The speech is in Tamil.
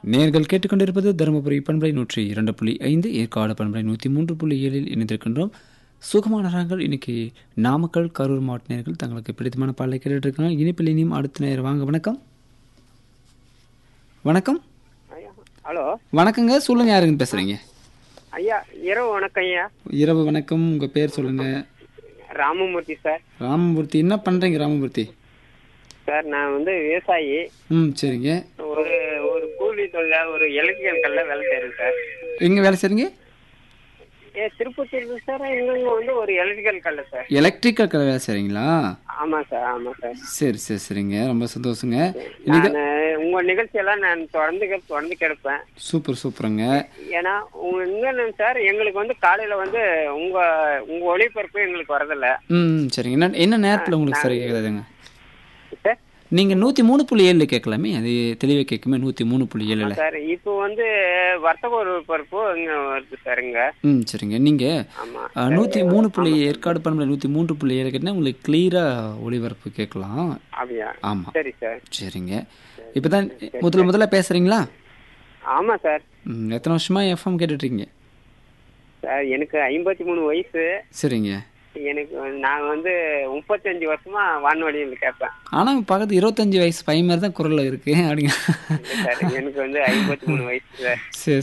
நேர்கள் கேட்டுக்கொண்டிருப்பது தருமபுரி பண்பலை நூற்றி இரண்டு புள்ளி ஐந்து ஏற்காடு பண்பலை நூற்றி மூன்று புள்ளி ஏழில் இணைந்திருக்கின்றோம் சுகமான ராகங்கள் இன்னைக்கு நாமக்கல் கரூர் மாவட்ட நேர்கள் தங்களுக்கு பிடித்தமான பாடலை கேட்டுட்டு இருக்காங்க இனிப்பில் இனியும் அடுத்த நேரம் வாங்க வணக்கம் வணக்கம் ஐயா ஹலோ வணக்கங்க சொல்லுங்க யாருங்க பேசுறீங்க ஐயா இரவு வணக்கம் ஐயா இரவு வணக்கம் உங்க பேர் சொல்லுங்க ராமமூர்த்தி சார் ராமமூர்த்தி என்ன பண்றீங்க ராமமூர்த்தி சார் நான் வந்து விவசாயி ம் சரிங்க ஒரு ஒரு கூலி தொழில ஒரு எலக்ட்ரிக்கல் கல்ல வேலை செய்யறேன் சார் எங்க வேலை செய்றீங்க ஏ திருப்பத்தூர் சார் எங்க வந்து ஒரு எலக்ட்ரிக்கல் கல்ல சார் எலக்ட்ரிக்கல் கடை வேலை செய்றீங்களா ஆமா சார் ஆமா சார் சரி சரி சரிங்க ரொம்ப சந்தோஷங்க இன்னைக்கு நான் உங்க நிகழ்ச்சியெல்லாம் நான் தொடர்ந்து கே- தொடர்ந்து கேட்பேன் சூப்பர் சூப்பருங்க ஏன்னா உங்க என்னன்னு சார் எங்களுக்கு வந்து காலையில வந்து உங்க உங்க ஒளிபரப்பு எங்களுக்கு வரதில்ல ம் சரிங்க என்ன என்ன நேரத்தில் உங்களுக்கு சரி கேட்குதுங்க சார் நீங்கள் நூற்றி மூணு புள்ளி ஏழில் கேட்கலாமே அது தெளிவாக கேட்குமே நூற்றி மூணு புள்ளி ஏழில் சார் இப்போ வந்து வர்த்தக ஒளிபரப்பு இங்க வருது சார் இங்க ம் சரிங்க நீங்கள் ஆமா நூற்றி மூணு புள்ளி ஏற்காடு பண்புல நூற்றி மூன்று புள்ளி ஏழு கேட்டால் உங்களுக்கு கிளியராக ஒளிபரப்பு கேட்கலாம் அப்படியா ஆமாம் சரி சார் சரிங்க இப்போ தான் முதல்ல முதல்ல பேசுகிறீங்களா ஆமா சார் ம் எத்தனை வருஷமாக எஃப்எம் கேட்டுட்ருக்கீங்க சார் எனக்கு ஐம்பத்தி மூணு வயசு சரிங்க எனக்கு வந்து- நான் வந்து முப்பத்தஞ்சு வருஷமா வானொலியில் கேட்பேன் ஆனால் பக்கத்து இருபத்தஞ்சி வயசு பையன் மாதிரி தான் குரலில் இருக்குது அப்படிங்க சார் எனக்கு வந்து ஐம்பத்தி மூணு வயசு சார் சரி